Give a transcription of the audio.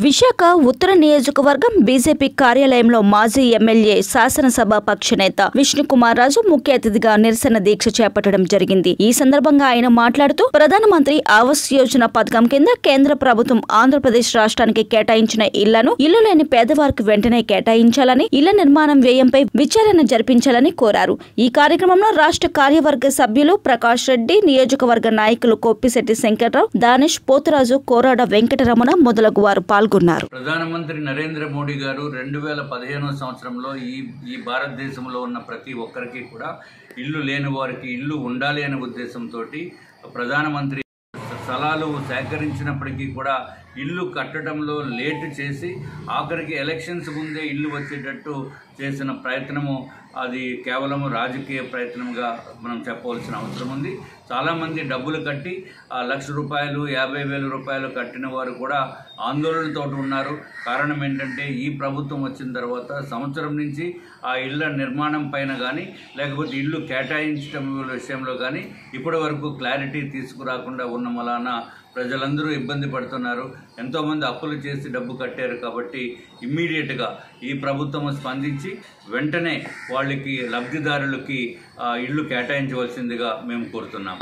విశాఖ ఉత్తర నియోజకవర్గం బీజేపీ కార్యాలయంలో మాజీ ఎమ్మెల్యే శాసనసభ పక్ష నేత విష్ణుకుమార్ రాజు ముఖ్య అతిథిగా నిరసన దీక్ష చేపట్టడం జరిగింది ఈ సందర్భంగా ఆయన మాట్లాడుతూ ప్రధానమంత్రి ఆవాస్ యోజన పథకం కింద కేంద్ర ప్రభుత్వం ఆంధ్రప్రదేశ్ రాష్ట్రానికి కేటాయించిన ఇళ్లను ఇల్లు లేని పేదవారికి వెంటనే కేటాయించాలని ఇళ్ల నిర్మాణం వ్యయంపై విచారణ జరిపించాలని కోరారు ఈ కార్యక్రమంలో రాష్ట్ర కార్యవర్గ సభ్యులు ప్రకాష్ రెడ్డి నియోజకవర్గ నాయకులు కొప్పిశెట్టి శంకర్రావు దానిష్ పోతరాజు కోరాడ వెంకటరమణ మొదలగు వారు పాల్గొన్నారు ప్రధానమంత్రి నరేంద్ర మోడీ గారు రెండు వేల పదిహేనవ సంవత్సరంలో ఈ ఈ భారతదేశంలో ఉన్న ప్రతి ఒక్కరికి కూడా ఇల్లు లేని వారికి ఇల్లు ఉండాలి అనే ఉద్దేశంతో ప్రధానమంత్రి స్థలాలు సేకరించినప్పటికీ కూడా ఇల్లు కట్టడంలో లేటు చేసి ఆఖరికి ఎలక్షన్స్ ముందే ఇల్లు వచ్చేటట్టు చేసిన ప్రయత్నము అది కేవలం రాజకీయ ప్రయత్నంగా మనం చెప్పవలసిన అవసరం ఉంది చాలామంది డబ్బులు కట్టి ఆ లక్ష రూపాయలు యాభై వేల రూపాయలు కట్టిన వారు కూడా ఆందోళనతో ఉన్నారు కారణం ఏంటంటే ఈ ప్రభుత్వం వచ్చిన తర్వాత సంవత్సరం నుంచి ఆ ఇళ్ళ నిర్మాణం పైన కానీ లేకపోతే ఇల్లు కేటాయించడం విషయంలో కానీ ఇప్పటి వరకు క్లారిటీ తీసుకురాకుండా ఉన్న వలన ప్రజలందరూ ఇబ్బంది పడుతున్నారు ఎంతోమంది అప్పులు చేసి డబ్బు కట్టారు కాబట్టి ఇమ్మీడియట్గా ఈ ప్రభుత్వం స్పందించి వెంటనే వాళ్ళకి లబ్ధిదారులకి ఆ, ఇళ్ళు కేటాయించవలసిందిగా మేము కోరుతున్నాము